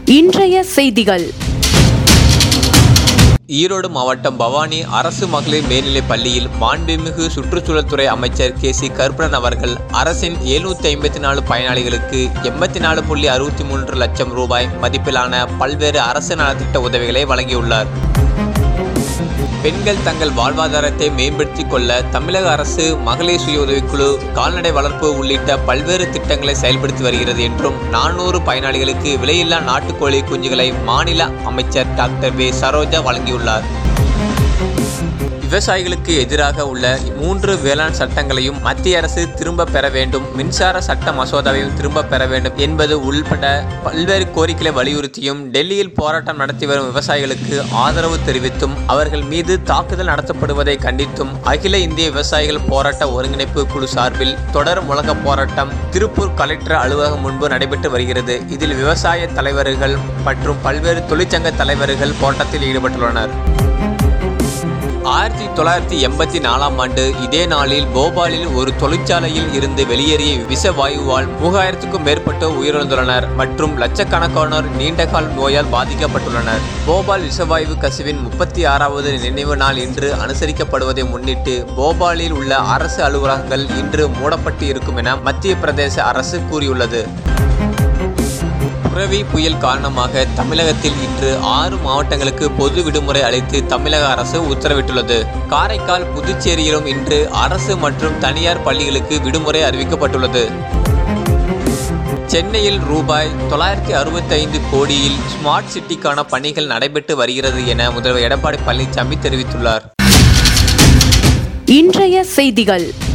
இன்றைய செய்திகள் ஈரோடு மாவட்டம் பவானி அரசு மகளிர் மேல்நிலைப் பள்ளியில் மாண்புமிகு சுற்றுச்சூழல் துறை அமைச்சர் கே சி கருப்பணன் அவர்கள் அரசின் எழுநூற்றி ஐம்பத்தி நாலு பயனாளிகளுக்கு எண்பத்தி நாலு புள்ளி அறுபத்தி மூன்று லட்சம் ரூபாய் மதிப்பிலான பல்வேறு அரசு நலத்திட்ட உதவிகளை வழங்கியுள்ளார் பெண்கள் தங்கள் வாழ்வாதாரத்தை மேம்படுத்திக் கொள்ள தமிழக அரசு மகளிர் சுய உதவிக்குழு கால்நடை வளர்ப்பு உள்ளிட்ட பல்வேறு திட்டங்களை செயல்படுத்தி வருகிறது என்றும் நானூறு பயனாளிகளுக்கு விலையில்லா நாட்டுக்கோழி குஞ்சுகளை மாநில அமைச்சர் டாக்டர் வே சரோஜா வழங்கியுள்ளார் விவசாயிகளுக்கு எதிராக உள்ள மூன்று வேளாண் சட்டங்களையும் மத்திய அரசு திரும்ப பெற வேண்டும் மின்சார சட்ட மசோதாவையும் திரும்ப பெற வேண்டும் என்பது உள்பட பல்வேறு கோரிக்கைகளை வலியுறுத்தியும் டெல்லியில் போராட்டம் நடத்தி வரும் விவசாயிகளுக்கு ஆதரவு தெரிவித்தும் அவர்கள் மீது தாக்குதல் நடத்தப்படுவதை கண்டித்தும் அகில இந்திய விவசாயிகள் போராட்ட ஒருங்கிணைப்பு குழு சார்பில் தொடர் முழக்க போராட்டம் திருப்பூர் கலெக்டர் அலுவலகம் முன்பு நடைபெற்று வருகிறது இதில் விவசாய தலைவர்கள் மற்றும் பல்வேறு தொழிற்சங்க தலைவர்கள் போராட்டத்தில் ஈடுபட்டுள்ளனர் ஆயிரத்தி தொள்ளாயிரத்தி எண்பத்தி நாலாம் ஆண்டு இதே நாளில் போபாலில் ஒரு தொழிற்சாலையில் இருந்து வெளியேறிய விஷவாயுவால் மூவாயிரத்துக்கும் மேற்பட்டோர் உயிரிழந்துள்ளனர் மற்றும் லட்சக்கணக்கானோர் நீண்டகால நோயால் பாதிக்கப்பட்டுள்ளனர் போபால் விஷவாயு கசிவின் முப்பத்தி ஆறாவது நினைவு நாள் இன்று அனுசரிக்கப்படுவதை முன்னிட்டு போபாலில் உள்ள அரசு அலுவலகங்கள் இன்று மூடப்பட்டு இருக்கும் என மத்திய பிரதேச அரசு கூறியுள்ளது புரவி புயல் காரணமாக தமிழகத்தில் இன்று ஆறு மாவட்டங்களுக்கு பொது விடுமுறை அளித்து தமிழக அரசு உத்தரவிட்டுள்ளது காரைக்கால் புதுச்சேரியிலும் இன்று அரசு மற்றும் தனியார் பள்ளிகளுக்கு விடுமுறை அறிவிக்கப்பட்டுள்ளது சென்னையில் ரூபாய் தொள்ளாயிரத்தி அறுபத்தைந்து கோடியில் ஸ்மார்ட் சிட்டிக்கான பணிகள் நடைபெற்று வருகிறது என முதல்வர் எடப்பாடி பழனிசாமி தெரிவித்துள்ளார் இன்றைய செய்திகள்